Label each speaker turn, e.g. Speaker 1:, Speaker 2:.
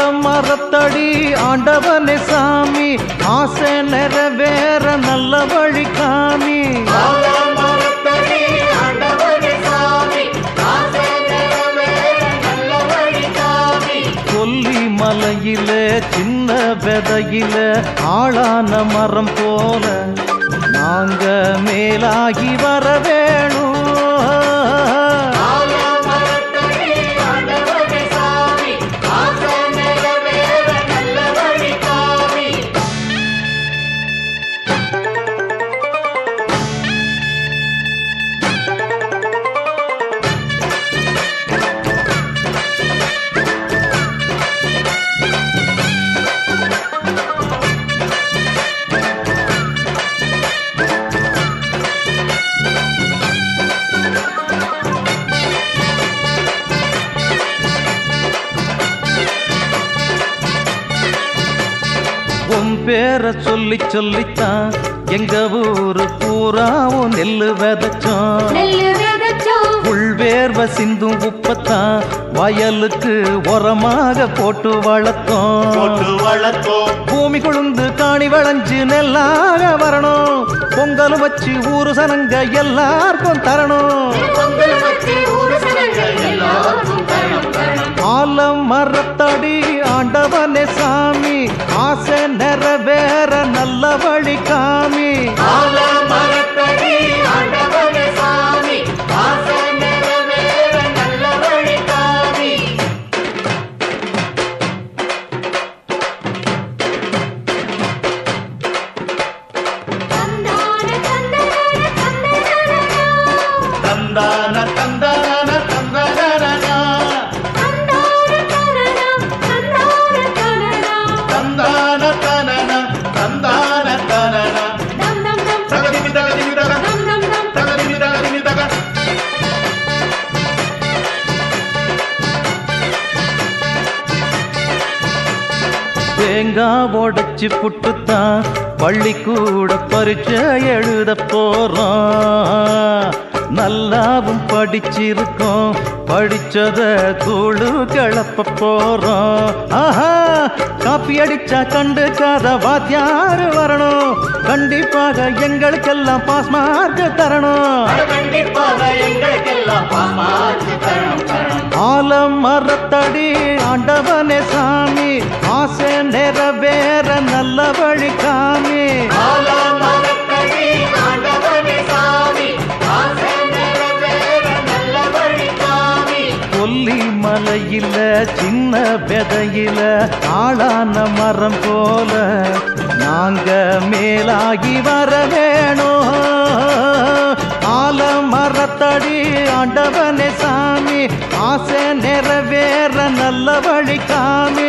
Speaker 1: ஆலம் மரத்தடி ஆண்டவனே சாமி ஆசை நிறைவேற நல்ல வழி காமி
Speaker 2: ஆலமரத்தடி ஆண்டவனே சாமி, ஆசை நிறைவேற நல்ல வழி காமி.
Speaker 1: கொல்லி மலையில சின்ன விதையில ஆளான மரம் போல நாங்க மேலாகி வர வேணும்
Speaker 2: ஆலமரத்தடி ஆண்டவனே சாமி, ஆசை நிறைவேற நல்ல வழி காமி.
Speaker 1: உன் பேரை சொல்லி சொல்லித்தான் எங்க ஊரு பூராவும் நெல்லு விதைச்சோம்
Speaker 2: நெல்லு விதைச்சோம்,
Speaker 1: உள்வேர்வ சிந்தும் உப்பத்தான் வயலுக்கு உரமாக போட்டு வளர்த்தோம்
Speaker 3: போட்டு வளர்த்தோம்
Speaker 1: பூமி கொழுந்து காணி வளைஞ்சு நெல்லாக வரணும் பொங்கல் வச்சு ஊரு சனங்க எல்லாருக்கும் தரணும்
Speaker 2: பொங்கல் வச்சு ஊரு சனங்கள் எல்லாருக்கும் தரணும், தரணும்.
Speaker 1: ஆலம் மரத்தடி ஆண்டவனே சாமி ஆசை நிறைவேற நல்ல வழி காமி
Speaker 2: ஆலமரத்தடி ஆண்டவனே சாமி, ஆசை நிறைவேற நல்ல வழி காமி. தந்தான தந்தன தந்தன
Speaker 3: தந்தான தந்தான தந்தனா தந்தான தனன தந்தான தனன தகதிமி தகதிமி தக தகதிமி தகதிமி தக
Speaker 1: தேங்காய் உடைச்சு புட்டுத்தான் பள்ளிக்கூட பரீட்சை எழுத போறோம் நல்லாவும் படிச்சிருக்கோம் படிச்சத தூளு கிளப்ப போறோம் ஆஹா காப்பி அடிச்சா கண்டு காத வாத்தியாரு வரணும் கண்டிப்பாக எங்களுக்கெல்லாம் பாஸ் மார்க் தரணும்
Speaker 2: கண்டிப்பாக எங்களுக்கெல்லாம் பாமாச்சு தரணும் தரணும்
Speaker 1: ஆலம் மரத்தடி ஆண்டவனே சாமி ஆசை நிறைவேற நல்ல வழி காமி
Speaker 2: ஆலமரத்தடி ஆண்டவனே சாமி ஆசை நிறைவேற நல்ல வழி காமி
Speaker 1: கொல்லி மலையில சின்ன விதையில ஆளான மரம் போல நாங்க மேலாகி வர வேணும் ஆல மரத்தடி ஆண்டவனே சாமி ஆசை நிறைவேற நல்ல வழி காமி